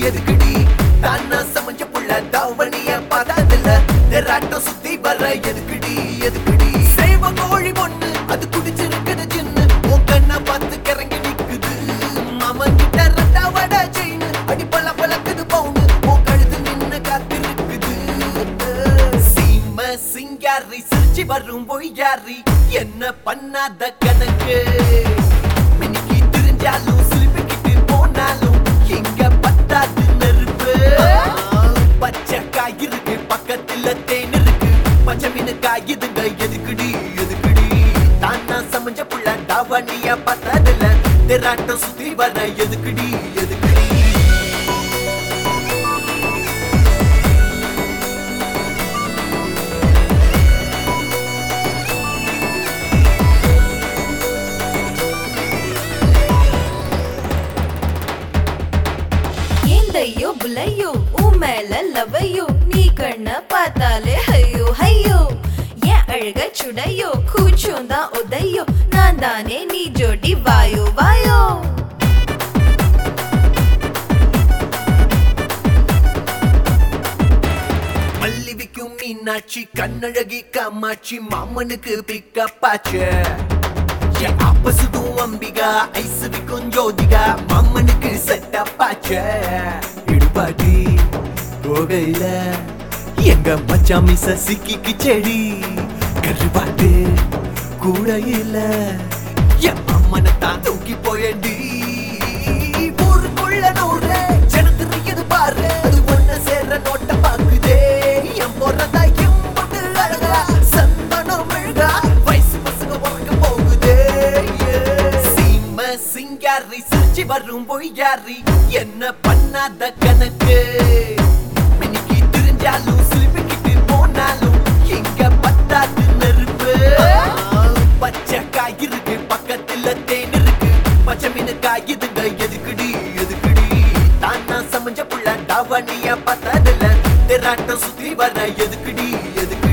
எதுக்குடி தானா சமைஞ்ச புள்ள தாவணிய பார்த்ததில்ல தெராட்டம் சுத்தி வர எதுக்குடி எதுக்குடி சேவ கோழி பொண்ணு அது குடிச்சிருக்குது ஜின்னு உன் கண்ணை பார்த்து கிறங்கி நிக்குது மாமன் கிட்ட ரெண்டா வட செயின் அடி பல பழக்குது பவுனு உன் கழுத்து நின்னு காத்திருக்குது சீம சிங்காரி சிரிச்சு வரும் பொய்யாரி என்ன பண்ணாத கணக்கு மினிக்கி திரிஞ்சாலும் சிலிப்பிக்கிட்டு போனாலும் எங்க பத்தாது நெருப்பு பச்சை காய் இருக்கு பக்கத்துல தேன் இருக்கு பச்சை மீன் காய் இதுங்க எதுக்குடி எதுக்குடி தானா சமைஞ்ச புள்ள டாவணிய பார்த்ததில்ல தெராட்டம் சுத்தி வர எதுக்குடி எதுக்குடி ஏந்தையோ புலையோ உன் மேல லவையோ நீ கண்ண பார்த்தாலே ஐயோ ஐயோ ஏன் அழக சுடையோ கூச்சம் தான் உதையோ நான் தானே நீ ஜோடி வாயோ வாயோ மல்லி விக்கும் மீனாட்சி கண்ணழகி காமாட்சி மாமனுக்கு பிக்கப்பாச்சு அப்பசுதும் அம்பிகா ஐஸ் விக்கும் ஜோதிகா மாமனுக்கு செட்டப்பாச்சு இடுபாடி கோகையில எங்க மச்சான் மிச சிக்கிக்கு செடி கருவாட்டு கூட இல்ல என் அம்மனை தான் தூக்கி போயண்டி ஊருக்குள்ள நூறு ஜனத்து இது பாரு அது ஒண்ணு சேர்ற நோட்ட பாக்குதே என் போறதா என் பொண்ணு அழகா சந்தனம் மெழுகா வயசு பசங்க உறக்க போகுதே சீம சிங்காரி சிரிச்சு வரும் பொய்யாரி என்ன பண்ணாத கணக்கு மினிக்கி திரிஞ்சாலும் சிலிப்பிக்கிட்டு போனாலும் எங்க பத்தாது நெருப்பு பச்சை காய் இருக்கு பக்கத்துல தேன் இருக்கு பச்சை மீன் காய் இதுங்க எதுக்குடி எதுக்குடி தானா சமைஞ்ச புள்ள டாவணிய பார்த்ததில்ல தெராட்டம் சுத்தி வர எதுக்குடி எதுக்குடி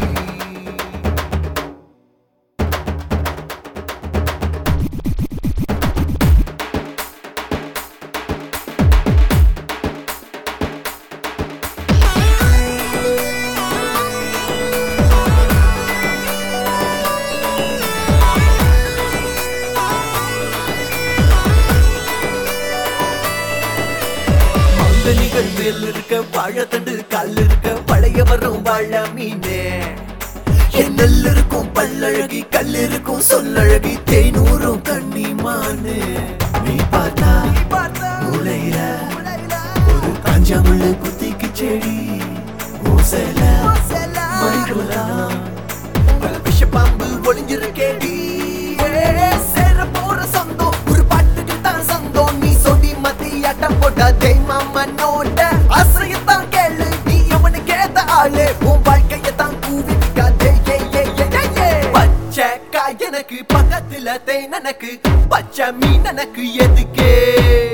மாங்கனிகள் மேல் இருக்க வாழைத்தண்டு கல் இருக்க பழைய வரும் வாழ மீனே என் நெல் இருக்கும் பல்லழகி கல் இருக்கும் சொல்லழகி தேனூரும் கண்ணி மானு நீ பார்த்தா மூளையில ஒரு காஞ்சாமுள்ள குத்திக்கு செடி ஓசைல மணிக்குலாம் பல விஷ பாம்பு ஒளிஞ்சிருக்கேடி சேர போற சொந்தம் ஒரு பாட்டுக்கு தான் சொந்தம் நீ சொடி மத்தியாட்டம் போட்ட தெய்மாமனோட ஆசையத்தான் கேளு நீ அவனுக்கு ஏத்த ஆளு உன் வாழ்க்கைய தான் கூவி விக்காதே ஏ ஏ ஏ ஏ ஏ பச்சை காய் எனக்கு பக்கத்துல தேன் எனக்கு பச்சை மீன் எனக்கு எதுக்கே